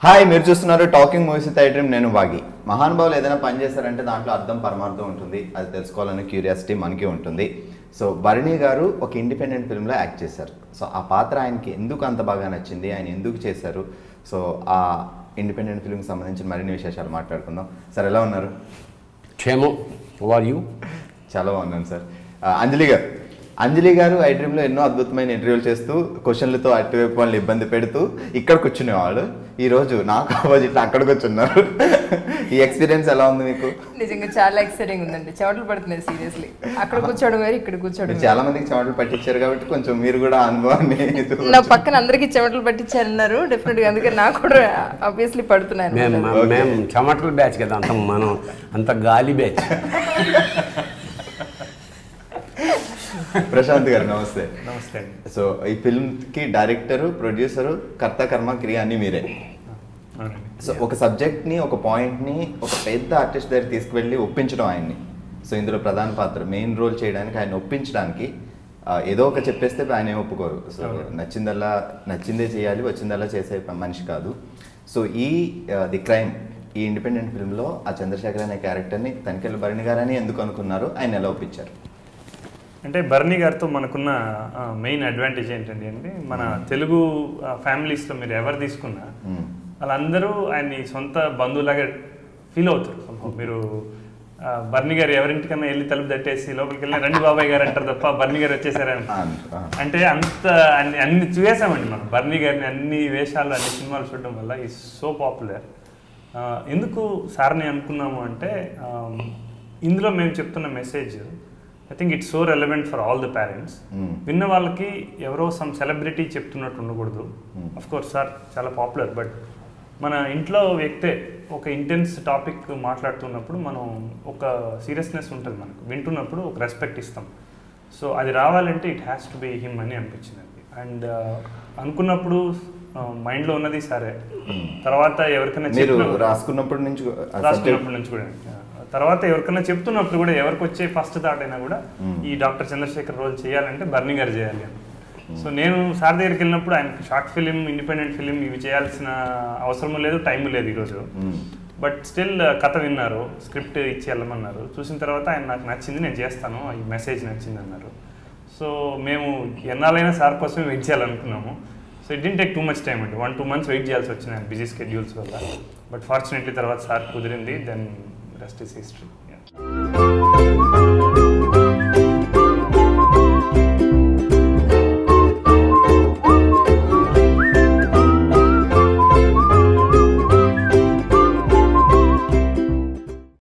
Hi మీరు చూస్తున్నారు talking movies with iDream నేను వాగి మహానుభావులు ఏదైనా పని చేశారంటే దాంట్లో అర్థం పరమార్థం ఉంటుంది అది తెలుసుకోవాలనే క్యూరియాసిటీ మనకి ఉంటుంది సో భరణి గారు ఒక ఇండిపెండెంట్ ఫిల్మ్లో యాక్ట్ చేశారు సో ఆ పాత్ర ఆయనకి ఎందుకు అంత బాగా నచ్చింది ఆయన ఎందుకు చేశారు సో ఆ ఇండిపెండెంట్ ఫిల్మ్కి సంబంధించిన మరిన్ని విశేషాలు మాట్లాడుకుందాం సార్ ఎలా ఉన్నారు క్షేమం ఆర్ యూ చాలా బాగున్నాను సార్ ఆ, అంజలి గారు అంజలి గారు ఐ డ్రీమ్లో ఎన్నో అద్భుతమైన ఇంటర్వ్యూలు చేస్తూ క్వశ్చన్లతో అటువైపు వాళ్ళని ఇబ్బంది పెడుతూ ఇక్కడ కూర్చునేవాళ్ళు ఈ రోజు నాకు ఆపోజిట్లో అక్కడ కూర్చున్నారు ఈ ఎక్స్పీరియన్స్ ఎలా ఉంది మీకు నిజంగా చాలా ఎక్సైటింగ్ ఉందండి చెమటలు పడుతున్నాయి సీరియస్లీ అక్కడ కూర్చోవడం వేరు ఇక్కడ కూర్చోవడం మీరు వేరు. చాలా మందికి చెమటలు పట్టించారు కాబట్టి కొంచెం మీరు కూడా ఆ అనుభవాన్ని నా పక్కన అందరికీ చెమటలు పట్టించారన్నారు డెఫినెట్ గా అందుకే నాకు కూడా ఆబ్వియస్లీ పడుతున్నాయి మేము అన్నమాట. మేము చెమటల బ్యాచ్ కదా అంత మనం అంత గాలి బ్యాచ్ ప్రశాంత్ గారు నమస్తే నమస్తే అండి సో ఈ ఫిల్మ్ కి డైరెక్టరు ప్రొడ్యూసరు కర్త కర్మ క్రియ అన్ని మీరే అవునండి సో ఒక సబ్జెక్ట్ ని ఒక పాయింట్ ని ఒక పెద్ద ఆర్టిస్ట్ దగ్గర తీసుకువెళ్ళి ఒప్పించడం ఆయన్ని సో ఇందులో ప్రధాన పాత్ర మెయిన్ రోల్ చేయడానికి ఆయన ఒప్పించడానికి ఆ, ఏదో ఒక చెప్పేస్తే ఆయన ఏం ఒప్పుకోరు సో నచ్చిందల్లా నచ్చిందే చేయాలి వచ్చిందల్లా చేసే ప- మనిషి కాదు సో ఈ ది క్రైమ్ ఈ ఇండిపెండెంట్ ఫిల్మ్లో ఆ చంద్రశేఖర్ అనే క్యారెక్టర్ని తనికెళ్ళ భరణి గారని ఎందుకు అనుకున్నారు ఆయన ఎలా ఒప్పించారు అంటే బర్నీ గారితో మనకున్న మెయిన్ అడ్వాంటేజ్ ఏంటండి అంటే మన తెలుగు ఫ్యామిలీస్లో మీరు ఎవరు తీసుకున్నా మ్మ్. వాళ్ళందరూ ఆయన్ని సొంత బంధువులాగా ఫీల్ అవుతారు somehow. మీరు ఆ, బర్నీ గారు ఎవరింటికన్నా వెళ్ళి తలుపు తట్టేసి లోపలికి వెళ్ళి రండి బాబాయ్ గారు అంటారు తప్ప బర్నీ గారు వచ్చేసారని ఆ, ఆ. అంటే అంత అన్ని అన్ని చూసామండి మనం బర్నీ గారిని అన్ని వేషాలు అన్ని సినిమాలు చూడడం వల్ల ఈ సో పాపులర్ ఎందుకు సార్ని అనుకున్నాము అంటే ఆ, ఇందులో మేము చెప్తున్న message I think it's so relevant for all the parents Mm. విన్న వాళ్ళకి ఎవరో సమ్ సెలబ్రిటీ చెప్తున్నట్టు ఉండకూడదు Mm. అఫ్ కోర్స్ సార్ చాలా పాపులర్ బట్ మన ఇంట్లో వ్యక్తే ఒక ఇంటెన్స్ టాపిక్ మాట్లాడుతున్నప్పుడు మనం ఒక సీరియస్నెస్ ఉంటుంది మనకు వింటున్నప్పుడు ఒక రెస్పెక్ట్ ఇస్తాం సో అది రావాలంటే it has to be him అని అనిపించింది అండ్ అనుకున్నప్పుడు మైండ్లో ఉన్నది సరే తర్వాత ఎవరికైనా మీరు చెప్పినప్పుడు- రాసుకున్నప్పటి నుంచి ఆ subject- రాసుకున్నప్పటి నుంచి కూడా తర్వాత ఎవరికైనా చెప్తున్నప్పుడు కూడా ఎవరికి వచ్చే ఫస్ట్ థాట్ అయినా కూడా మ్మ్. ఈ డాక్టర్ చంద్రశేఖర్ రోల్ చేయాలంటే బర్నీ గారు చేయాలి అని సో నేను సార్ దగ్గరికి వెళ్ళినప్పుడు ఆయన షార్ట్ ఫిలిం ఇండిపెండెంట్ ఫిలిం ఇవి చేయాల్సిన అవసరం లేదు టైం లేదు ఈరోజు మ్మ్. బట్ స్టిల్ కథ విన్నారు స్క్రిప్ట్ ఇచ్చి వెళ్ళమన్నారు చూసిన తర్వాత ఆయన నాకు నచ్చింది నేను చేస్తాను ఈ మెసేజ్ నచ్చింది అన్నారు సో మేము ఎన్నాళ్ళైనా సార్ కోసమే వెయిట్ చేయాలనుకున్నాము so it didn't take too much time అండి వన్ టూ మంత్స్ వెయిట్ చేయాల్సి వచ్చింది ఆయన బిజీ స్కెడ్యూల్స్ వల్ల బట్ ఫార్చునేట్లీ తర్వాత సార్ కుదిరింది దెన్ రెస్ట్ ఇస్ హిస్టరీ